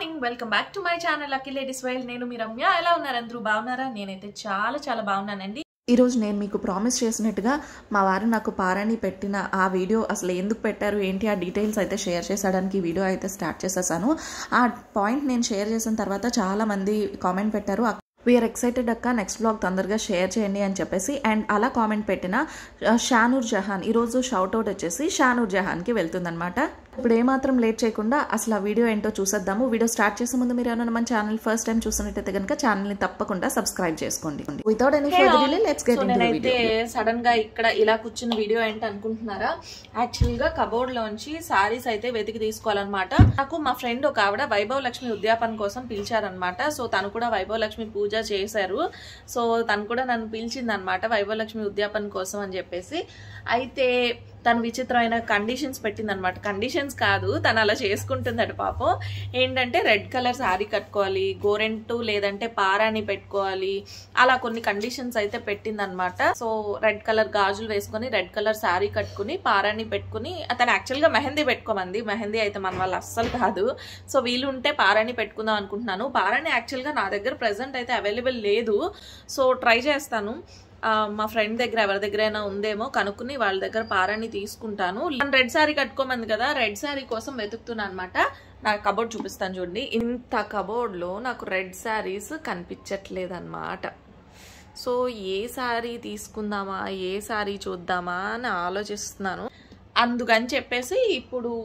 morning welcome back to my channel అఖిల్ ladies వైల్ నేను మీ రమ్య ఎలా ఉన్నారు అందరూ బాగున్నారా నేనైతే చాలా చాలా బాగున్నానండి ఈరోజు నేను మీకు ప్రామిస్ చేసినట్టుగా మా వారు నాకు పారాని పెట్టిన ఆ వీడియో అసలు ఎందుకు పెట్టారు ఏంటి ఆ డీటెయిల్స్ అయితే షేర్ చేసడానికి ఈ వీడియో అయితే స్టార్ట్ చేసేసాను ఆ పాయింట్ నేను షేర్ చేసిన తర్వాత చాలా మంది కామెంట్ పెట్టారు వీఆర్ ఎక్సైటెడ్ అక్క నెక్స్ట్ బ్లాగ్ తొందరగా షేర్ చేయండి అని చెప్పేసి అండ్ అలా కామెంట్ పెట్టిన ఆ, షానూర్ జహాన్ ఈరోజు షౌట్ అవుట్ వచ్చేసి షానూర్ జహాన్కి వెళ్తుందనమాట ఇప్పుడు ఏమాత్రం లేట్ చేయకుండా అసలు ఆ వీడియో ఏంటో చూసేద్దాము వీడియో స్టార్ట్ చేసే ముందు మీరు ఏమైనా మన ఛానల్ ఫస్ట్ టైం చూసినట్టయితే కనుక ఛానల్ని తప్పకుండా సబ్స్క్రైబ్ చేసుకోండి without any further delay let's get so in నేనైతే సడన్ గా ఇక్కడ ఇలా కూర్చున్న వీడియో ఏంటి అనుకుంటున్నారా యాక్చువల్ గా కబోర్డ్ లోంచి సారీస్ అయితే వెతికి తీసుకోవాలన్నమాట నాకు మా ఫ్రెండ్ ఒక ఆవిడ వైభవ్ లక్ష్మి ఉద్యాపన కోసం పిలిచారనమాట సో తను కూడా వైభవ్ లక్ష్మి పూజ చేశారు సో తను కూడా నన్ను పిలిచింది అనమాట వైభవ్ లక్ష్మి ఉద్యాపన కోసం అని చెప్పేసి అయితే తను విచిత్రమైన కండిషన్స్ పెట్టిందనమాట కండిషన్స్ కాదు తను అలా చేసుకుంటుందట పాపం ఏంటంటే రెడ్ కలర్ శారీ కట్టుకోవాలి గోరెంటు లేదంటే పారాని పెట్టుకోవాలి అలా కొన్ని కండిషన్స్ అయితే పెట్టిందనమాట సో రెడ్ కలర్ గాజులు వేసుకొని రెడ్ కలర్ శారీ కట్టుకుని పారాని పెట్టుకుని అతను యాక్చువల్గా మెహందీ పెట్టుకోమంది మెహందీ అయితే మన వాళ్ళు అస్సలు కాదు సో వీలు ఉంటే పారాని పెట్టుకుందాం అనుకుంటున్నాను పారాని యాక్చువల్గా నా దగ్గర ప్రెసెంట్ అయితే అవైలబుల్ లేదు సో ట్రై చేస్తాను ఆ, మా ఫ్రెండ్ దగ్గర ఎవరి దగ్గరైనా ఉందేమో కనుక్కుని వాళ్ళ దగ్గర పారాని తీసుకుంటాను రెడ్ శారీ కట్టుకోమంది కదా రెడ్ శారీ కోసం వెతుకుతున్నా అనమాట నా కబోర్డ్ చూపిస్తాను చూడండి ఇంత కబోర్డ్లో నాకు రెడ్ శారీస్ కనిపించట్లేదు అనమాట సో ఏ శారీ తీసుకుందామా ఏ శారీ చూద్దామా అని ఆలోచిస్తున్నాను అందుకని చెప్పేసి ఇప్పుడు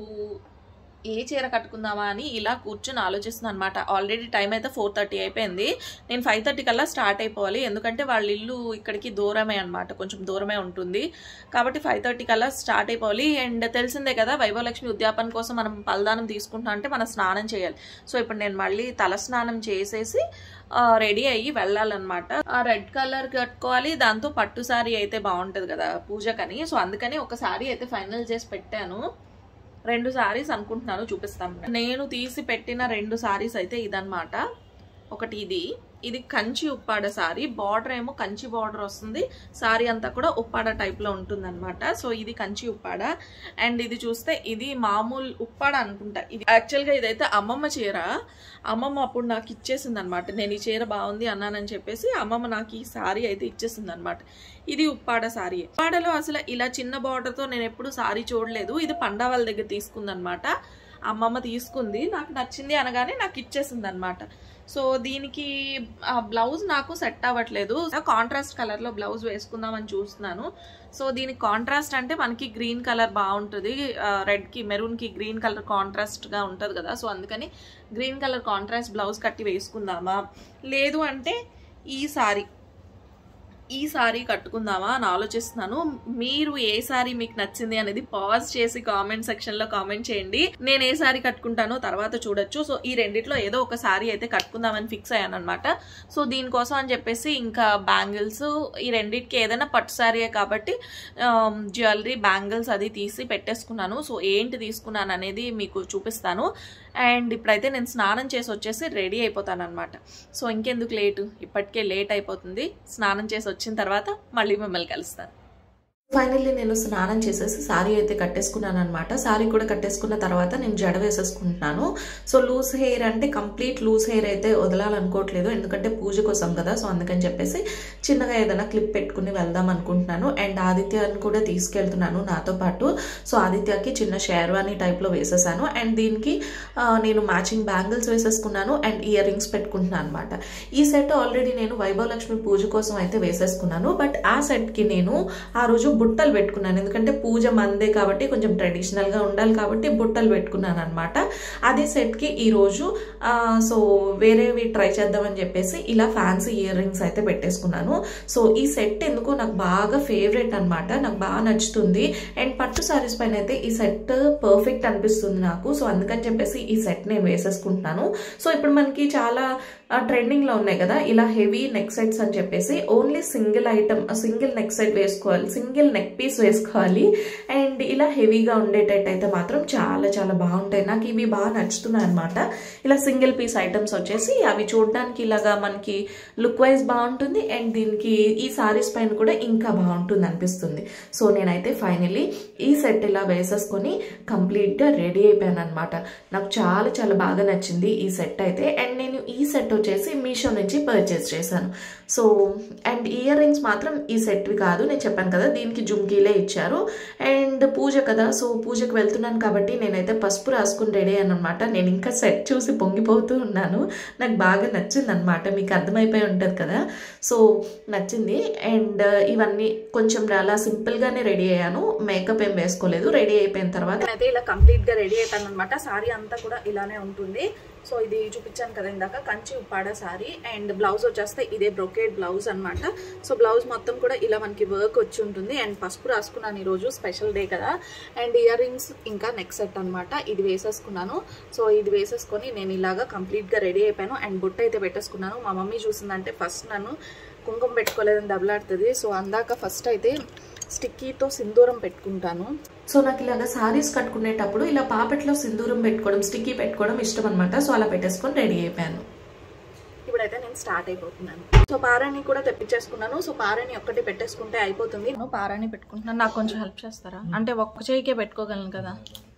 ఏ చీర కట్టుకుందామా అని ఇలా కూర్చొని ఆలోచిస్తున్నాను అనమాట ఆల్రెడీ టైం అయితే ఫోర్ థర్టీ అయిపోయింది నేను ఫైవ్ థర్టీ కల్లా స్టార్ట్ అయిపోవాలి ఎందుకంటే వాళ్ళ ఇల్లు ఇక్కడికి దూరమే అనమాట కొంచెం దూరమే ఉంటుంది కాబట్టి ఫైవ్ థర్టీ కల్లా స్టార్ట్ అయిపోవాలి అండ్ తెలిసిందే కదా వైభవలక్ష్మి ఉద్యాపన కోసం మనం పలదానం తీసుకుంటున్నాం అంటే మనం స్నానం చేయాలి సో ఇప్పుడు నేను మళ్ళీ తల స్నానం చేసేసి రెడీ అయ్యి వెళ్ళాలన్నమాట ఆ రెడ్ కలర్ కట్టుకోవాలి దాంతో పట్టు సారీ అయితే బాగుంటుంది కదా పూజకని సో అందుకని ఒక సారీ అయితే ఫైనల్ చేసి పెట్టాను రెండు సారీస్ అనుకుంటున్నాను చూపిస్తాను నేను తీసి పెట్టిన రెండు సారీస్ అయితే ఇదన్నమాట ఒకటి ఇది ఇది కంచి ఉప్పాడ సారీ బార్డర్ ఏమో కంచి బార్డర్ వస్తుంది సారీ అంతా కూడా ఉప్పాడ టైప్లో ఉంటుందన్నమాట సో ఇది కంచి ఉప్పాడ అండ్ ఇది చూస్తే ఇది మామూలు ఉప్పాడ అనుకుంటా ఇది యాక్చువల్గా ఇదైతే అమ్మమ్మ చీర అమ్మమ్మ అప్పుడు నాకు ఇచ్చేసింది అనమాట నేను ఈ చీర బాగుంది అన్నానని చెప్పేసి అమ్మమ్మ నాకు ఈ సారీ అయితే ఇచ్చేసింది అనమాట ఇది ఉప్పాడ సారీ ఉప్పాడలో అసలు ఇలా చిన్న బార్డర్తో నేను ఎప్పుడు సారీ చూడలేదు ఇది పండా వాళ్ళ దగ్గర తీసుకుందనమాట అమ్మమ్మ తీసుకుంది నాకు నచ్చింది అనగానే నాకు ఇచ్చేసింది అనమాట సో దీనికి ఆ బ్లౌజ్ నాకు సెట్ అవ్వట్లేదు కాంట్రాస్ట్ కలర్ లో బ్లౌజ్ వేసుకుందామని చూస్తున్నాను సో దీనికి కాంట్రాస్ట్ అంటే మనకి గ్రీన్ కలర్ బాగుంటుంది రెడ్ కి మెరూన్ కి గ్రీన్ కలర్ కాంట్రాస్ట్ గా ఉంటది కదా సో అందుకని గ్రీన్ కలర్ కాంట్రాస్ట్ బ్లౌజ్ కట్టి వేసుకుందామా లేదు అంటే ఈ సారీ ఈ సారీ కట్టుకుందామా అని ఆలోచిస్తున్నాను మీరు ఏ సారీ మీకు నచ్చింది అనేది పాజ్ చేసి కామెంట్ సెక్షన్ లో కామెంట్ చేయండి నేను ఏ సారీ కట్టుకుంటానో తర్వాత చూడొచ్చు సో ఈ రెండిట్లో ఏదో ఒక సారీ అయితే కట్టుకుందామని ఫిక్స్ అయ్యాను అనమాట సో దీనికోసం అని చెప్పేసి ఇంకా బ్యాంగిల్స్ ఈ రెండింటికి ఏదైనా పట్టు సారీయే కాబట్టి జ్యువెలరీ బ్యాంగిల్స్ అది తీసి పెట్టేసుకున్నాను సో ఏంటి తీసుకున్నాను అనేది మీకు చూపిస్తాను అండ్ ఇప్పుడైతే నేను స్నానం చేసి వచ్చేసి రెడీ అయిపోతాను అనమాట సో ఇంకెందుకు లేటు ఇప్పటికే లేట్ అయిపోతుంది స్నానం చేసి వచ్చిన తర్వాత మళ్ళీ మిమ్మల్ని కలుస్తాను ఫైనల్లీ నేను స్నానం చేసేసి శారీ అయితే కట్టేసుకున్నాను అనమాట శారీ కూడా కట్టేసుకున్న తర్వాత నేను జడ వేసేసుకుంటున్నాను సో లూజ్ హెయిర్ అంటే కంప్లీట్ లూజ్ హెయిర్ అయితే వదలాలనుకోవట్లేదు ఎందుకంటే పూజ కోసం కదా సో అందుకని చెప్పేసి చిన్నగా ఏదైనా క్లిప్ పెట్టుకుని వెళ్దాం అనుకుంటున్నాను అండ్ ఆదిత్యని కూడా తీసుకెళ్తున్నాను నాతో పాటు సో ఆదిత్యకి చిన్న షేర్వానీ టైప్లో వేసేసాను అండ్ దీనికి ఆ, నేను మ్యాచింగ్ బ్యాంగిల్స్ వేసేసుకున్నాను అండ్ ఇయర్ రింగ్స్ పెట్టుకుంటున్నాను అనమాట ఈ సెట్ ఆల్రెడీ నేను వైభవ లక్ష్మి పూజ కోసం అయితే వేసేసుకున్నాను బట్ ఆ సెట్కి నేను ఆ రోజు బుట్టలు పెట్టుకున్నాను ఎందుకంటే పూజ మందే కాబట్టి కొంచెం ట్రెడిషనల్గా ఉండాలి కాబట్టి బుట్టలు పెట్టుకున్నాను అనమాట అదే సెట్కి ఈరోజు ఆ, సో వేరేవి ట్రై చేద్దామని చెప్పేసి ఇలా ఫ్యాన్సీ ఇయర్ రింగ్స్ అయితే పెట్టేసుకున్నాను సో ఈ సెట్ ఎందుకో నాకు బాగా ఫేవరెట్ అనమాట నాకు బాగా నచ్చుతుంది అండ్ పట్టు సారీస్ పైన అయితే ఈ సెట్ పర్ఫెక్ట్ అనిపిస్తుంది నాకు సో అందుకని చెప్పేసి ఈ సెట్ నేను వేసేసుకుంటున్నాను సో ఇప్పుడు మనకి చాలా ట్రెండింగ్ లో ఉన్నాయి కదా ఇలా హెవీ నెక్ సెట్స్ అని చెప్పేసి only single item single neck set వేసుకోవాలి సింగిల్ సింగిల్ నెక్ పీస్ వేసుకోవాలి అండ్ ఇలా హెవీగా ఉండేటట్టు అయితే మాత్రం చాలా చాలా బాగుంటాయి నాకు ఇవి బాగా నచ్చుతున్నాయి అనమాట ఇలా సింగిల్ పీస్ ఐటమ్స్ వచ్చేసి అవి చూడడానికి ఇలాగా మనకి లుక్ వైజ్ బాగుంటుంది అండ్ దీనికి ఈ సారీస్ పైన కూడా ఇంకా బాగుంటుంది అనిపిస్తుంది సో నేనైతే ఫైనలీ ఈ సెట్ ఇలా వేసేసుకొని కంప్లీట్గా రెడీ అయిపోయాను అనమాట నాకు చాలా చాలా బాగా నచ్చింది ఈ సెట్ అయితే అండ్ నేను ఈ సెట్ వచ్చేసి మీషో నుంచి పర్చేస్ చేశాను సో అండ్ ఇయర్ రింగ్స్ మాత్రం ఈ సెట్వి కాదు నేను చెప్పాను కదా దీనికి జుమ్కీలే ఇచ్చారు అండ్ పూజ కదా సో పూజకు వెళ్తున్నాను కాబట్టి నేనైతే పసుపు రాసుకుని రెడీ అయ్యాను అనమాట నేను ఇంకా సెట్ చూసి పొంగిపోతూ ఉన్నాను నాకు బాగా నచ్చింది అనమాట మీకు అర్థమైపోయి ఉంటుంది కదా సో నచ్చింది అండ్ ఇవన్నీ కొంచెం అలా సింపుల్గానే రెడీ అయ్యాను మేకప్ ఏం వేసుకోలేదు రెడీ అయిపోయిన తర్వాత నేనైతే ఇలా కంప్లీట్ గా రెడీ అయిపోయాను అనమాట సారీ అంతా కూడా ఇలానే ఉంటుంది సో ఇది చూపించాను కదా ఇందాక Kanchi Uppada sari and blouse వచ్చేస్తే ఇదే బ్రొకేడ్ బ్లౌజ్ అన్నమాట సో బ్లౌజ్ మొత్తం కూడా ఇలా మనకి వర్క్ వచ్చి ఉంటుంది అండ్ పసుపు రాసుకున్నాను ఈరోజు స్పెషల్ డే కదా అండ్ ఇయర్ రింగ్స్ ఇంకా నెక్ సెట్ అనమాట ఇది వేసేసుకున్నాను సో ఇది వేసేసుకొని నేను ఇలాగా కంప్లీట్గా రెడీ అయిపోయాను అండ్ బుట్ట అయితే పెట్టేసుకున్నాను మా మమ్మీ చూసిందంటే ఫస్ట్ నన్ను కుంకుమ పెట్టుకోలేదని దెబ్బలాడుతుంది సో అందాక ఫస్ట్ అయితే స్టిక్కీతో సింధూరం పెట్టుకుంటాను సో నాకు ఇలాగ సారీస్ కట్టుకునేటప్పుడు ఇలా పాపెట్లో సింధూరం పెట్టుకోవడం స్టిక్కీ పెట్టుకోవడం ఇష్టం అనమాట సో అలా పెట్టేసుకొని రెడీ అయిపోయాను ఇప్పుడైతే నేను స్టార్ట్ అయిపోతున్నాను సో పారాని కూడా తెప్పించేసుకున్నాను సో పారాని ఒక్కటి పెట్టేసుకుంటే అయిపోతుంది నేను పారాని పెట్టుకుంటున్నాను నాకు కొంచెం హెల్ప్ చేస్తారా అంటే ఒక్క చేయికే పెట్టుకోగలను కదా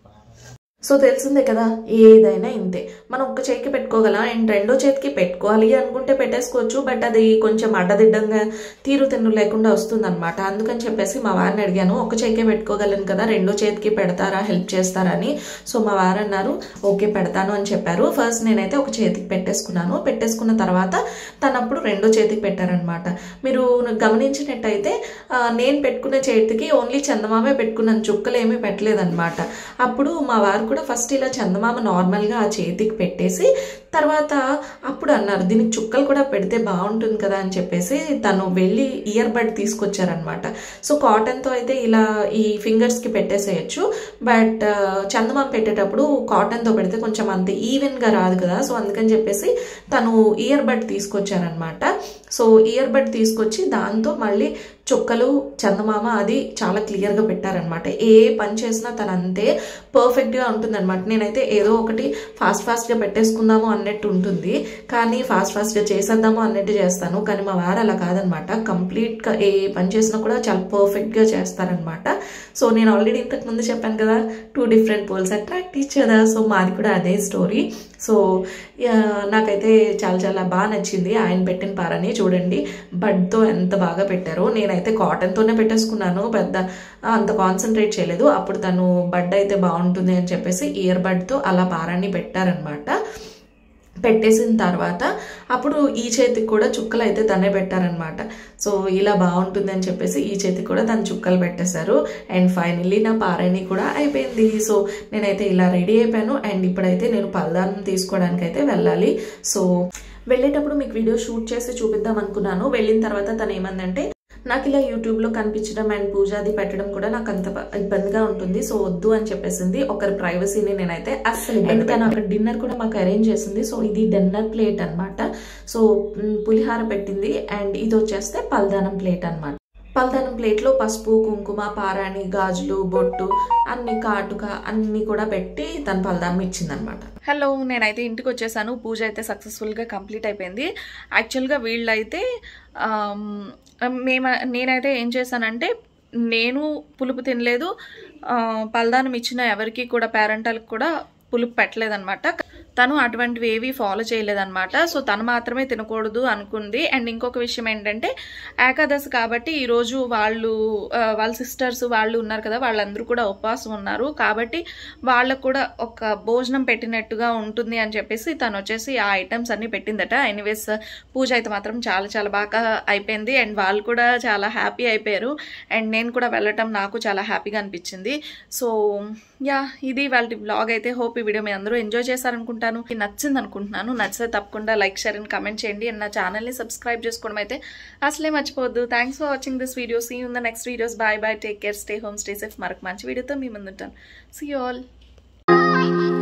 సో తెలిసిందే కదా ఏదైనా ఇంతే మనం ఒక్క చేతికి పెట్టుకోగలం అండ్ రెండో చేతికి పెట్టుకోవాలి అనుకుంటే పెట్టేసుకోవచ్చు బట్ అది కొంచెం అడ్డదిడ్డంగా తీరు తెన్ను లేకుండా వస్తుంది అనమాట అందుకని చెప్పేసి మా వారిని అడిగాను ఒక చేతికే పెట్టుకోగలను కదా రెండో చేతికి పెడతారా హెల్ప్ చేస్తారా అని సో మా వారు అన్నారు ఓకే పెడతాను అని చెప్పారు ఫస్ట్ నేనైతే ఒక చేతికి పెట్టేసుకున్నాను పెట్టేసుకున్న తర్వాత తనప్పుడు రెండో చేతికి పెట్టారనమాట మీరు గమనించినట్టయితే ఆ, నేను పెట్టుకునే చేతికి ఓన్లీ చందమామే పెట్టుకున్నాను చుక్కలు ఏమీ పెట్టలేదన్నమాట అప్పుడు మా వారు కూడా ఫస్ట్ ఇలా చందమామ నార్మల్గా ఆ చేతికి పెట్టేసి తర్వాత అప్పుడు అన్నారు దీనికి చుక్కలు కూడా పెడితే బాగుంటుంది కదా అని చెప్పేసి తను వెళ్ళి ఇయర్ బడ్ తీసుకొచ్చారనమాట సో కాటన్తో అయితే ఇలా ఈ ఫింగర్స్కి పెట్టేసేయచ్చు బట్ ఆ, చందమామ పెట్టేటప్పుడు కాటన్తో పెడితే కొంచెం అంత ఈవెన్గా రాదు కదా సో అందుకని చెప్పేసి తను ఇయర్ బడ్ తీసుకొచ్చారనమాట సో ఇయర్ బడ్ తీసుకొచ్చి దాంతో మళ్ళీ చుక్కలు చందమామ అది చాలా క్లియర్గా పెట్టారనమాట ఏ పని చేసినా తను అంతే పర్ఫెక్ట్గా ఉంటుందన్నమాట నేనైతే ఏదో ఒకటి ఫాస్ట్ ఫాస్ట్గా పెట్టేసుకుందాము అన్నట్టు ఉంటుంది కానీ ఫాస్ట్ ఫాస్ట్గా చేసేద్దాము అన్నట్టు చేస్తాను కానీ మా వారు అలా కాదనమాట కంప్లీట్గా ఏ పని చేసినా కూడా చాలా పర్ఫెక్ట్గా చేస్తారనమాట సో నేను ఆల్రెడీ ఇంతకు ముందు చెప్పాను కదా టూ డిఫరెంట్ పోల్స్ అట్రాక్ట్ ఇచ్చేదా సో మాది కూడా అదే స్టోరీ సో ఆ, నాకైతే చాలా చాలా బాగా నచ్చింది ఆయన పెట్టిన పారని చూడండి బడ్తో ఎంత బాగా పెట్టారో నేనైతే కాటన్తోనే పెట్టేసుకున్నాను పెద్ద అంత కాన్సన్ట్రేట్ చేయలేదు అప్పుడు తను బడ్ అయితే బాగుంటుంది అని చెప్పేసి ఇయర్ బడ్తో అలా పారాన్ని పెట్టారనమాట పెట్టేసిన తర్వాత అప్పుడు ఈ చేతికి కూడా చుక్కలు అయితే తనే పెట్టారనమాట సో ఇలా బాగుంటుంది అని చెప్పేసి ఈ చేతికి కూడా తను చుక్కలు పెట్టేశారు అండ్ ఫైనల్లీ నా పారాయణి కూడా అయిపోయింది సో నేనైతే ఇలా రెడీ అయిపోయాను అండ్ ఇప్పుడైతే నేను పల్దానం తీసుకోవడానికి అయితే వెళ్ళాలి సో వెళ్ళేటప్పుడు మీకు వీడియో షూట్ చేసి చూపిద్దాం అనుకున్నాను వెళ్ళిన తర్వాత తను ఏమందంటే నాకు ఇలా యూట్యూబ్లో కనిపించడం అండ్ పూజ అది పెట్టడం కూడా నాకు అంత ప- ఇబ్బందిగా ఉంటుంది సో వద్దు అని చెప్పేసింది ఒకరి ప్రైవసీని నేనైతే అస్సలు అండ్ తను అక్కడ డిన్నర్ కూడా మాకు అరేంజ్ చేసింది సో ఇది డిన్నర్ ప్లేట్ అన్నమాట సో మ్, పులిహార పెట్టింది అండ్ ఇది వచ్చేస్తే పల్దానం ప్లేట్ అన్నమాట పల్దానం ప్లేట్లో పసుపు కుంకుమ పారాణి గాజులు బొట్టు అన్ని కాటుక అన్ని కూడా పెట్టి తను పల్దానం ఇచ్చిందనమాట హలో నేనైతే ఇంటికి వచ్చేసాను పూజ అయితే సక్సెస్ఫుల్గా కంప్లీట్ అయిపోయింది యాక్చువల్గా వీళ్ళైతే ఆమ్, మేము నేనైతే ఏం చేశానంటే నేను పులుపు తినలేదు ఆ, పల్దానం ఇచ్చిన ఎవరికి కూడా పేరెంటల్కి కూడా పులుపు పెట్టలేదన్నమాట తను అటువంటివి ఏవి ఫాలో చేయలేదన్నమాట సో తను మాత్రమే తినకూడదు అనుకుంది అండ్ ఇంకొక విషయం ఏంటంటే ఏకాదశి కాబట్టి ఈరోజు వాళ్ళు ఆ, వాళ్ళ సిస్టర్స్ వాళ్ళు ఉన్నారు కదా వాళ్ళందరూ కూడా ఉపవాసం ఉన్నారు కాబట్టి వాళ్ళకు కూడా ఒక భోజనం పెట్టినట్టుగా ఉంటుంది అని చెప్పేసి తను వచ్చేసి ఆ ఐటమ్స్ అన్ని పెట్టిందట ఎనీవేస్ పూజ అయితే మాత్రం చాలా చాలా బాగా అయిపోయింది అండ్ వాళ్ళు కూడా చాలా హ్యాపీ అయిపోయారు అండ్ నేను కూడా వెళ్ళటం నాకు చాలా హ్యాపీగా అనిపించింది సో యా ఇది వాళ్ళ బ్లాగ్ అయితే హోప్ ఈ వీడియో మీ అందరూ ఎంజాయ్ చేశారనుకుంటాను మీకు నచ్చింది అనుకుంటున్నాను నచ్చితే తప్పకుండా లైక్ షేర్ అండ్ కమెంట్ చేయండి అండ్ నా ఛానల్ని సబ్స్క్రైబ్ చేసుకోవడం అయితే అసలే మర్చిపోవద్దు thanks for watching this video see in the next videos bye bye take care stay home stay safe మరొక మంచి వీడియోతో మీ ముందుంటాను సీ ఆల్